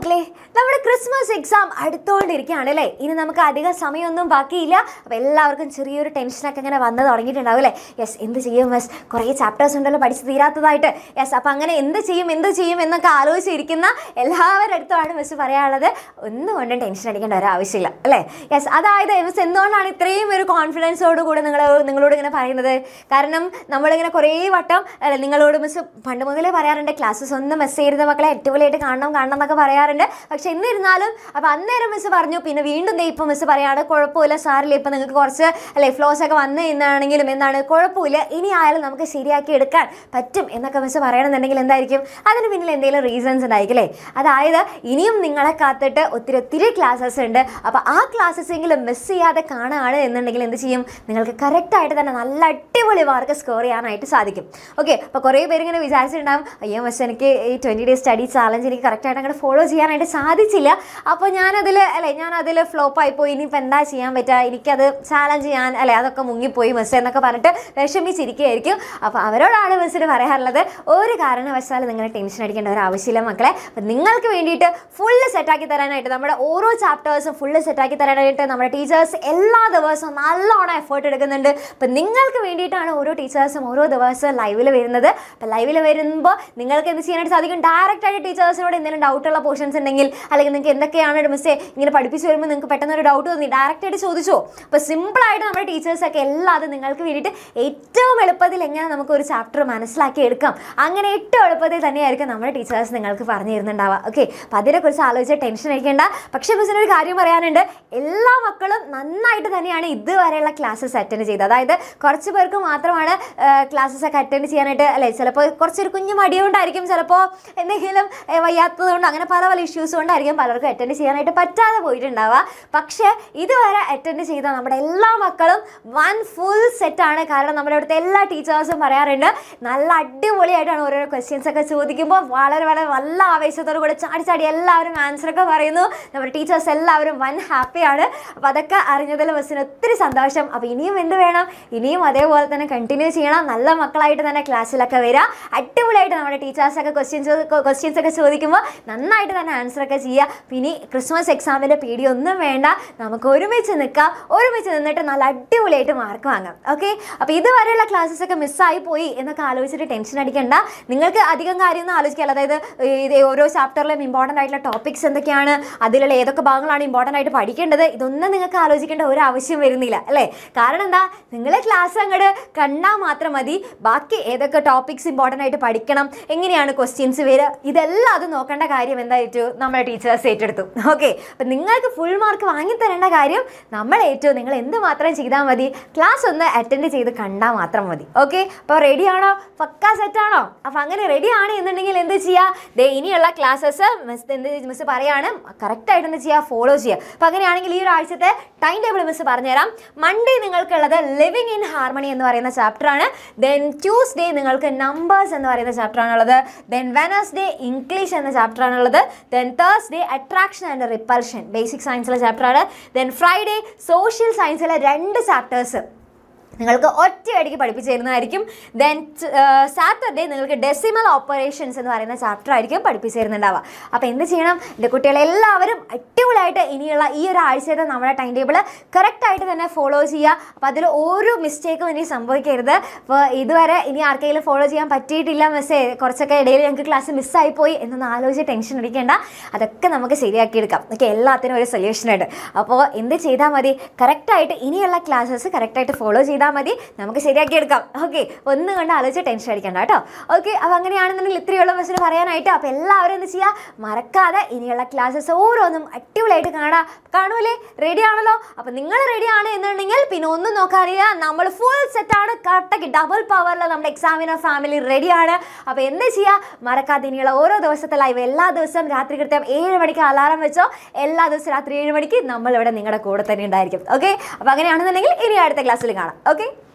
മക്കളെ നമ്മുടെ Christmas exam അടുത്തോണ്ടിരിക്കുകയാണ് അല്ലേ ഇനി നമുക്ക് അധികം സമയമൊന്നും ബാക്കിയില്ല അപ്പോൾ എല്ലാവർക്കും ചെറിയൊരു ടെൻഷനൊക്കെ ഇങ്ങനെ വന്ന് തുടങ്ങിയിട്ടുണ്ടാവും അല്ലേ യെസ് എന്ത് ചെയ്യും മിസ് കുറേ ചാപ്റ്റേഴ്സ് ഉണ്ടല്ലോ പഠിച്ച് തീരാത്തതായിട്ട് യെസ് അപ്പോൾ അങ്ങനെ എന്ത് ചെയ്യും എന്ത് ചെയ്യും എന്നൊക്കെ ആലോചിച്ചിരിക്കുന്ന എല്ലാവരുടെ അടുത്തുമാണ് മിസ് പറയാനുള്ളത് ഒന്നും കൊണ്ടും ടെൻഷൻ അടിക്കേണ്ട ഒരു ആവശ്യമില്ല അല്ലേ യെസ് അതായത് മിസ് എന്തുകൊണ്ടാണ് ഇത്രയും ഒരു കോൺഫിഡൻസോട് കൂടെ നിങ്ങൾ നിങ്ങളോട് ഇങ്ങനെ പറയുന്നത് കാരണം നമ്മളിങ്ങനെ കുറേ വട്ടം അല്ല നിങ്ങളോട് മിസ് പണ്ട് മുതലേ പറയാറുണ്ട് ക്ലാസ്സസ് ഒന്നും മിസ് ചെയ്യരുത് മക്കളെ അടിപൊളിയായിട്ട് കാണണം കാണണം എന്നൊക്കെ പറയാറുണ്ട് പക്ഷെ എന്നിരുന്നാലും അപ്പോൾ അന്നേരം മിസ് പറഞ്ഞു പിന്നെ വീണ്ടും ദേ ഇപ്പോൾ മിസ് പറയാണ് കുഴപ്പമില്ല സാറില്ല ഇപ്പം നിങ്ങൾക്ക് കുറച്ച് അല്ലെ ഫ്ലോസ് ഒക്കെ വന്നു എന്നാണെങ്കിലും എന്താണ് കുഴപ്പമില്ല ഇനി ആയാലും നമുക്ക് ശരിയാക്കി എടുക്കാൻ പറ്റും എന്നൊക്കെ മിസ് പറയണമെന്നുണ്ടെങ്കിൽ എന്തായിരിക്കും അതിന് പിന്നിൽ എന്തെങ്കിലും റീസൺസ് ഉണ്ടായിരിക്കും അല്ലേ അതായത് ഇനിയും നിങ്ങളെ കാത്തിട്ട് ഒത്തിരി ഒത്തിരി ക്ലാസ്സസ് ഉണ്ട് അപ്പോൾ ആ ക്ലാസ്സസ് എങ്കിലും മിസ് ചെയ്യാതെ കാണുകയാണ് എന്നുണ്ടെങ്കിൽ എന്ത് ചെയ്യും നിങ്ങൾക്ക് കറക്റ്റായിട്ട് തന്നെ നല്ല അടിപൊളി മാർക്ക് സ്കോർ ചെയ്യാനായിട്ട് സാധിക്കും ഓക്കെ അപ്പോൾ കുറേ പേര് ഇങ്ങനെ വിചാരിച്ചിട്ടുണ്ടാവും അയ്യോ മിസ് എനിക്ക് ഈ ട്വൻറ്റി ഡേയ്സ് സ്റ്റഡി ചാലഞ്ച് എനിക്ക് കറക്റ്റായിട്ട് അങ്ങോട്ട് ഫോളോ ചെയ്യാനായിട്ട് സാധിച്ചില്ല അപ്പോൾ ഞാനതിൽ അല്ലെ ഞാൻ അതിൽ ഫ്ലോപ്പായി പോയി ഇനിയിപ്പോൾ എന്താ ചെയ്യാൻ പറ്റുക എനിക്കത് ചാലഞ്ച് ചെയ്യാൻ അല്ലെ അതൊക്കെ മുങ്ങിപ്പോയി മിസ് എന്നൊക്കെ പറഞ്ഞിട്ട് വിഷമിച്ചിരിക്കുകയായിരിക്കും അപ്പോൾ അവരോടാണ് മിസ്സിന് പറയാറുള്ളത് ഒരു കാരണവശാലും നിങ്ങൾ ടെൻഷൻ അടിക്കേണ്ട ഒരു ആവശ്യമില്ല മക്കളെ അപ്പം നിങ്ങൾക്ക് വേണ്ടിയിട്ട് ഫുള്ള് സെറ്റാക്കി തരാനായിട്ട് നമ്മുടെ ഓരോ ചാപ്റ്റേഴ്സും ഫുള്ള് സെറ്റാക്കി തരാനായിട്ട് നമ്മുടെ ടീച്ചേഴ്സ് എല്ലാ ദിവസവും നല്ലോണം എഫേർട്ട് എടുക്കുന്നുണ്ട് അപ്പം നിങ്ങൾക്ക് വേണ്ടിയിട്ടാണ് ഓരോ ടീച്ചേഴ്സും ഓരോ ദിവസവും ലൈവിൽ വരുന്നത് അപ്പം ലൈവിൽ വരുമ്പോൾ നിങ്ങൾക്ക് എന്ത് ചെയ്യാനായിട്ട് സാധിക്കും ഡയറക്റ്റ് ആയിട്ട് ടീച്ചേഴ്സിനോട് എന്തെങ്കിലും ഡൗട്ടുള്ള പോർഷൻസ് ഉണ്ടെങ്കിൽ അല്ലെങ്കിൽ നിങ്ങൾക്ക് എന്തൊക്കെയാണ് മിസ്സേ ഇങ്ങനെ പഠിപ്പിച്ച് വരുമ്പോൾ നിങ്ങൾക്ക് പെട്ടെന്ന് ഒരു ഡൗട്ട് തോന്നി ഡയറക്റ്റ് ആയിട്ട് ചോദിച്ചോ അപ്പോൾ സിമ്പിളായിട്ട് നമ്മുടെ ടീച്ചേഴ്സൊക്കെ എല്ലാതും നിങ്ങൾക്ക് വേണ്ടിയിട്ട് ഏറ്റവും എളുപ്പത്തിൽ എങ്ങനെ നമുക്ക് ഒരു ചാപ്റ്റർ മനസ്സിലാക്കി എടുക്കാം അങ്ങനെ ഏറ്റവും എളുപ്പത്തിൽ തന്നെയായിരിക്കും നമ്മുടെ ടീച്ചേഴ്സ് നിങ്ങൾക്ക് പറഞ്ഞു തരുന്നുണ്ടാവുക ഓക്കെ അപ്പോൾ അതിനെക്കുറിച്ച് ആലോചിച്ച് ടെൻഷൻ അടിക്കേണ്ട പക്ഷേ മിസ്സിന് ഒരു കാര്യം പറയാനുണ്ട് എല്ലാ മക്കളും നന്നായിട്ട് തന്നെയാണ് ഇതുവരെയുള്ള ക്ലാസ്സസ് അറ്റൻഡ് ചെയ്തത് അതായത് കുറച്ച് പേർക്ക് മാത്രമാണ് ക്ലാസ്സസ് ഒക്കെ അറ്റൻഡ് ചെയ്യാനായിട്ട് അല്ലേ ചിലപ്പോൾ കുറച്ചൊരു കുഞ്ഞു മടിയുകൊണ്ടായിരിക്കും ചിലപ്പോൾ എന്തെങ്കിലും ഏഹ്, വയ്യാത്തതുകൊണ്ട് അങ്ങനെ പല പല ഇഷ്യൂസ് കൊണ്ടായിരിക്കും പലർക്കും അറ്റൻഡ് ചെയ്യാനായിട്ട് പറ്റാതെ പോയിട്ടുണ്ടാവുക പക്ഷേ ഇതുവരെ അറ്റൻഡ് ചെയ്ത നമ്മുടെ എല്ലാ മക്കളും വൺ ഫുൾ സെറ്റാണ് കാരണം നമ്മുടെ ഇവിടുത്തെ എല്ലാ ടീച്ചേഴ്സും പറയാറുണ്ട് നല്ല അടിപൊളിയായിട്ടാണ് ഓരോരോ ക്വസ്റ്റ്യൻസ് ഒക്കെ ചോദിക്കുമ്പോൾ വളരെ വളരെ നല്ല ആവേശത്തോടു കൂടെ ചാടി ചാടി എല്ലാവരും ആൻസർ ഒക്കെ പറയുന്നു നമ്മുടെ ടീച്ചേഴ്സ് എല്ലാവരും വൻ ഹാപ്പിയാണ് അപ്പോൾ അതൊക്കെ അറിഞ്ഞതിൽ ബസ്സിന് ഒത്തിരി സന്തോഷം അപ്പോൾ ഇനിയും എന്ത് വേണം ഇനിയും അതേപോലെ തന്നെ കണ്ടിന്യൂ ചെയ്യണം നല്ല മക്കളായിട്ട് തന്നെ ക്ലാസ്സിലൊക്കെ വരിക അടിപൊളിയായിട്ട് നമ്മുടെ ടീച്ചേഴ്സൊക്കെ ക്വസ്റ്റ്യൻസ് ക്വസ്റ്റ്യൻസ് ഒക്കെ ചോദിക്കുമ്പോൾ നന്നായിട്ട് തന്നെ ആൻസർ ഒക്കെ ചെയ്യുക പിന്നെ ക്രിസ്മസ് എക്സാമിൻ്റെ പേടിയൊന്നും വേണ്ട നമുക്ക് ഒരുമിച്ച് നിൽക്കാം ഒരുമിച്ച് നിന്നിട്ട് നല്ല അടിപൊളിയായിട്ട് മാർക്ക് വാങ്ങാം ഓക്കെ അപ്പോൾ ഇതുവരെയുള്ള ക്ലാസ്സസ് ഒക്കെ മിസ്സായി പോയി എന്നൊക്കെ ആലോചിച്ചിട്ട് ടെൻഷൻ അടിക്കണ്ട നിങ്ങൾക്ക് അധികം കാര്യമൊന്നും ആലോചിക്കില്ല അതായത് ഈ ഇത് ഓരോ ചാപ്റ്ററിലും ഇമ്പോർട്ടൻ്റ് ആയിട്ടുള്ള ടോപ്പിക്സ് എന്തൊക്കെയാണ് അതിലുള്ള ഏതൊക്കെ ഭാഗങ്ങളാണ് ഇമ്പോർട്ടൻ്റ് ആയിട്ട് പഠിക്കേണ്ടത് ഇതൊന്നും നിങ്ങൾക്ക് ആലോചിക്കേണ്ട ഒരു ആവശ്യം വരുന്നില്ല അല്ലേ കാരണം എന്താ നിങ്ങൾ ക്ലാസ് അങ്ങോട്ട് കണ്ടാൽ മാത്രം മതി ബാക്കി ഏതൊക്കെ ടോപ്പിക്സ് ഇമ്പോർട്ടൻ്റ് ആയിട്ട് പഠിക്കണം എങ്ങനെയാണ് ക്വസ്റ്റ്യൻസ് വരിക ഇതെല്ലാം അത് നോക്കേണ്ട കാര്യം എന്തായിട്ടു നമ്മുടെ ടീച്ചേഴ്സ് ഏറ്റെടുത്തു ഓക്കെ അപ്പം നിങ്ങൾക്ക് ഫുൾ മാർക്ക് വാങ്ങിത്തരേണ്ട കാര്യം നമ്മൾ ഏറ്റവും നിങ്ങൾ എന്ത് മാത്രം ചെയ്താൽ മതി ക്ലാസ് ഒന്ന് അറ്റൻഡ് ചെയ്ത് കണ്ടാൽ മാത്രം മതി ഓക്കെ അപ്പോൾ റെഡി ആണോ പക്കാ സെറ്റ് ആണോ അപ്പം അങ്ങനെ റെഡി ആണ് എന്നുണ്ടെങ്കിൽ എന്ത് ചെയ്യുക ദേ ഇനിയുള്ള ക്ലാസ്സസ് മിസ് എന്ത് മിസ് പറയാണ് കറക്റ്റായിട്ട് എന്ത് ചെയ്യുക ഫോളോ ചെയ്യുക അപ്പം അങ്ങനെയാണെങ്കിൽ ഈ ഒരാഴ്ചത്തെ ടൈം ടേബിൾ മിസ് പറഞ്ഞുതരാം മൺഡേ നിങ്ങൾക്കുള്ളത് ലിവിങ് ഇൻ ഹാർമണി എന്ന് പറയുന്ന ചാപ്റ്റർ ആണ് ദെൻ ട്യൂസ്ഡേ നിങ്ങൾക്ക് നമ്പേഴ്സ് എന്ന് പറയുന്ന ചാപ്റ്റർ ആണുള്ളത് ദെൻ വെനസ്ഡേ ഇംഗ്ലീഷ് എന്ന ചാപ്റ്റർ ആണുള്ളത് then Thursday attraction and repulsion basic സയൻസിലെ ചാപ്റ്റർ ആണ് ദെൻ ഫ്രൈഡേ സോഷ്യൽ സയൻസിലെ രണ്ട് ചാപ്റ്റേഴ്സ് നിങ്ങൾക്ക് ഒറ്റയടിക്ക് പഠിപ്പിച്ചു തരുന്നതായിരിക്കും ദെൻ സാറ്റർഡേ നിങ്ങൾക്ക് ഡെസിമൽ ഓപ്പറേഷൻസ് എന്ന് പറയുന്ന ചാപ്റ്റർ ആയിരിക്കും പഠിപ്പിച്ചു തരുന്നുണ്ടാവുക അപ്പോൾ എന്ത് ചെയ്യണം എൻ്റെ കുട്ടികളെല്ലാവരും അടിപൊളിയായിട്ട് ഇനിയുള്ള ഈ ഒരു ആഴ്ചത്തെ നമ്മുടെ ടൈം ടേബിൾ കറക്റ്റായിട്ട് തന്നെ ഫോളോ ചെയ്യുക അപ്പോൾ അതിൽ ഒരു മിസ്റ്റേക്കും ഇനി സംഭവിക്കരുത് അപ്പോൾ ഇതുവരെ ഇനി ആർക്കെങ്കിലും ഫോളോ ചെയ്യാൻ പറ്റിയിട്ടില്ല മിസ്സേ കുറച്ചൊക്കെ ഇടയിൽ ഞങ്ങൾക്ക് ക്ലാസ് മിസ്സായി പോയി എന്നൊന്ന് ആലോചിച്ച് ടെൻഷൻ അടിക്കേണ്ട അതൊക്കെ നമുക്ക് ശരിയാക്കിയെടുക്കാം ഓക്കെ എല്ലാത്തിനും ഒരു സൊല്യൂഷൻ ഉണ്ട് അപ്പോൾ എന്ത് ചെയ്താൽ മതി കറക്റ്റായിട്ട് ഇനിയുള്ള ക്ലാസ്സസ് കറക്റ്റായിട്ട് ഫോളോ ചെയ്താൽ മതി നമുക്ക് ശരിയാക്കിയെടുക്കാം ഓക്കെ ഒന്നും കൊണ്ട് ആലോചിച്ച് ടെൻഷൻ അടിക്കണ്ട കേട്ടോ ഓക്കെ അപ്പോൾ അങ്ങനെയാണെന്നുണ്ടെങ്കിൽ ഇത്രയുള്ള ബസ്സിന് പറയാനായിട്ട് അപ്പോൾ എല്ലാവരും എന്ത് ചെയ്യുക മറക്കാതെ ഇനിയുള്ള ക്ലാസ്സസ് ഓരോന്നും അടിപൊളിയായിട്ട് കാണാം കാണൂലേ റെഡി ആണല്ലോ അപ്പോൾ നിങ്ങൾ റെഡി ആണ് എന്നുണ്ടെങ്കിൽ പിന്നെ ഒന്നും നോക്കാറില്ല നമ്മൾ ഫുൾ സെറ്റാണ് കറക്റ്റാക്കി ഡബിൾ പവറിൽ നമ്മുടെ എക്സാമിനർ ഫാമിലി റെഡിയാണ് അപ്പോൾ എന്ത് ചെയ്യുക മറക്കാതെ ഇനിയുള്ള ഓരോ ദിവസത്തെ ലൈവ് എല്ലാ ദിവസവും രാത്രി കൃത്യം ഏഴ് മണിക്ക് അലാറം വെച്ചോ എല്ലാ ദിവസവും രാത്രി ഏഴ് മണിക്ക് നമ്മൾ ഇവിടെ നിങ്ങളുടെ കൂടെ തന്നെ ഉണ്ടായിരിക്കും ഓക്കെ അപ്പോൾ അങ്ങനെയാണെന്നുണ്ടെങ്കിൽ ഇനി അടുത്ത ക്ലാസ്സിൽ കാണാം ഓക്കെ